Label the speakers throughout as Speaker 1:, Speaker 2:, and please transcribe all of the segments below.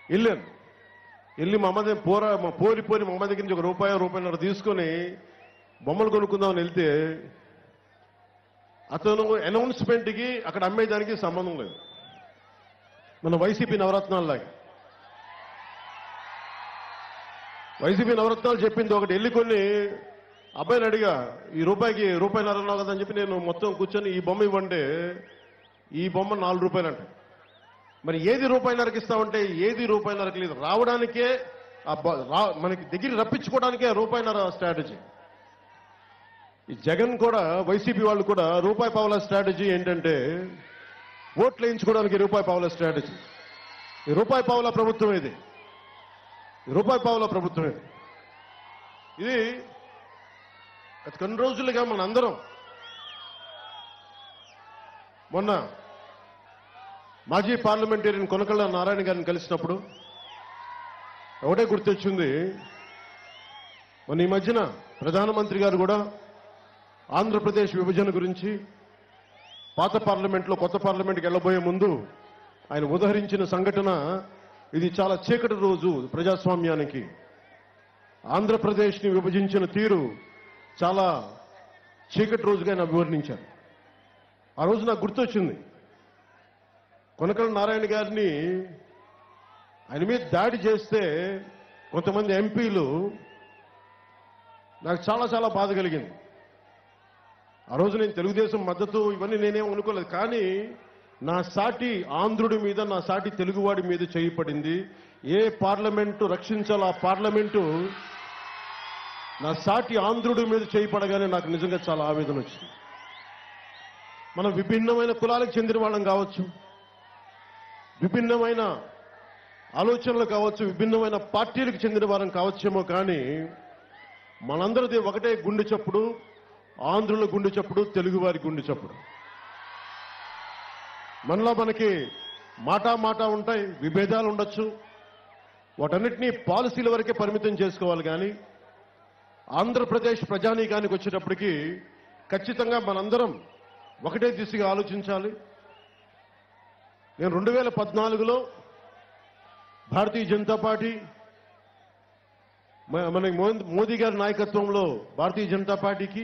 Speaker 1: వెళ్ళాను వెళ్ళి మా అమ్మ దగ్గర పోరా మా పోరి పోరి మా అమ్మ దగ్గర నుంచి ఒక రూపాయి రూపాయిన్నర తీసుకొని బొమ్మలు కొనుక్కుందామని వెళ్తే అతను అనౌన్స్మెంట్కి అక్కడ అమ్మేదానికి సంబంధం లేదు మన వైసీపీ నవరత్నాల్లాగా వైసీపీ నవరత్నాలు చెప్పింది ఒకటి వెళ్ళి కొన్ని అబ్బాయిని అడిగా ఈ రూపాయికి రూపాయిన్నర అన్నావు కదా అని చెప్పి నేను మొత్తం కూర్చొని ఈ బొమ్మ ఇవ్వంటే ఈ బొమ్మ నాలుగు రూపాయలు అంట మరి ఏది రూపాయిన్నరకి ఇస్తామంటే ఏది రూపాయిన్నరకి లేదు రావడానికే ఆ బ- రా- మనకి దగ్గర రప్పించుకోవడానికే రూపాయిన్నర స్ట్రాటజీ ఈ జగన్ కూడా వైసీపీ వాళ్ళు కూడా రూపాయి పావుల స్ట్రాటజీ ఏంటంటే ఓట్లు వేయించుకోవడానికి రూపాయి పావుల స్ట్రాటజీ ఈ రూపాయి పావుల ప్రభుత్వం ఇది ఈ రూపాయి పావుల ప్రభుత్వం ఇది ఇది గత కొన్ని రోజులుగా మన అందరం మొన్న మాజీ పార్లమెంటేరియన్ కొనకళ్ళ నారాయణ గారిని కలిసినప్పుడు ఒకటే గుర్తొచ్చింది మొన్న ఈ మధ్యన ప్రధానమంత్రి గారు కూడా ఆంధ్రప్రదేశ్ విభజన గురించి పాత పార్లమెంట్లో కొత్త పార్లమెంట్కి వెళ్ళబోయే ముందు ఆయన ఉదహరించిన సంఘటన ఇది చాలా చీకటి రోజు ప్రజాస్వామ్యానికి ఆంధ్రప్రదేశ్ని విభజించిన తీరు చాలా చీకటి రోజుగా ఆయన వివరించారు ఆ రోజు నాకు గుర్తొచ్చింది కొనకల నారాయణ గారిని ఆయన మీద దాడి చేస్తే కొంతమంది ఎంపీలు నాకు చాలా చాలా బాధ కలిగింది ఆ రోజు నేను తెలుగుదేశం మద్దతు ఇవన్నీ నేనేం అనుకోలేదు కానీ నా సాటి ఆంధ్రుడి మీద నా సాటి తెలుగువాడి మీద చేయి పడింది ఏ పార్లమెంటు రక్షించాలో ఆ పార్లమెంటు నా సాటి ఆంధ్రుడి మీద చేయి పడగానే నాకు నిజంగా చాలా ఆవేదన వచ్చింది మనం విభిన్నమైన కులాలకు చెందిన వాళ్ళం కావచ్చు విభిన్నమైన ఆలోచనలు కావచ్చు విభిన్నమైన పార్టీలకు చెందిన వారం కావచ్చేమో కానీ మనందరిది ఒకటే గుండె చప్పుడు ఆంధ్రుల గుండె చప్పుడు తెలుగువారి గుండె చప్పుడు మనలో మనకి మాటా మాట ఉంటాయి విభేదాలు ఉండొచ్చు వాటన్నిటినీ పాలసీల వరకే పరిమితం చేసుకోవాలి కానీ ఆంధ్రప్రదేశ్ ప్రజానీకానికి వచ్చేటప్పటికి ఖచ్చితంగా మనందరం ఒకటే దిశగా ఆలోచించాలి నేను రెండు వేల పద్నాలుగులో భారతీయ జనతా పార్టీ మ- మన మో- మోదీ గారి నాయకత్వంలో భారతీయ జనతా పార్టీకి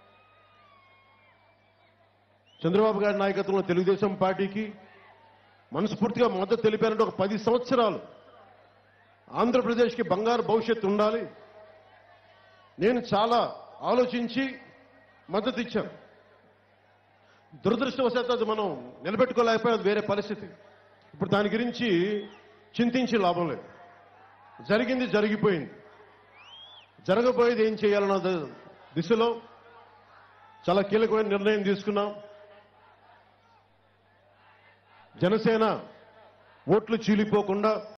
Speaker 1: చంద్రబాబు గారి నాయకత్వంలో తెలుగుదేశం పార్టీకి మనస్ఫూర్తిగా మద్దతు తెలిపారంటే ఒక పది సంవత్సరాలు ఆంధ్రప్రదేశ్కి బంగారు భవిష్యత్తు ఉండాలి నేను చాలా ఆలోచించి మద్దతు ఇచ్చాను దురదృష్టవశాత్తు అది మనం నిలబెట్టుకోలేకపోయాం అది వేరే పరిస్థితి ఇప్పుడు దాని గురించి చింతించి లాభం లేదు జరిగింది జరిగిపోయింది జరగబోయేది ఏం చేయాలన్న ద- దిశలో చాలా కీలకమైన నిర్ణయం తీసుకున్నాం జనసేన ఓట్లు చీలిపోకుండా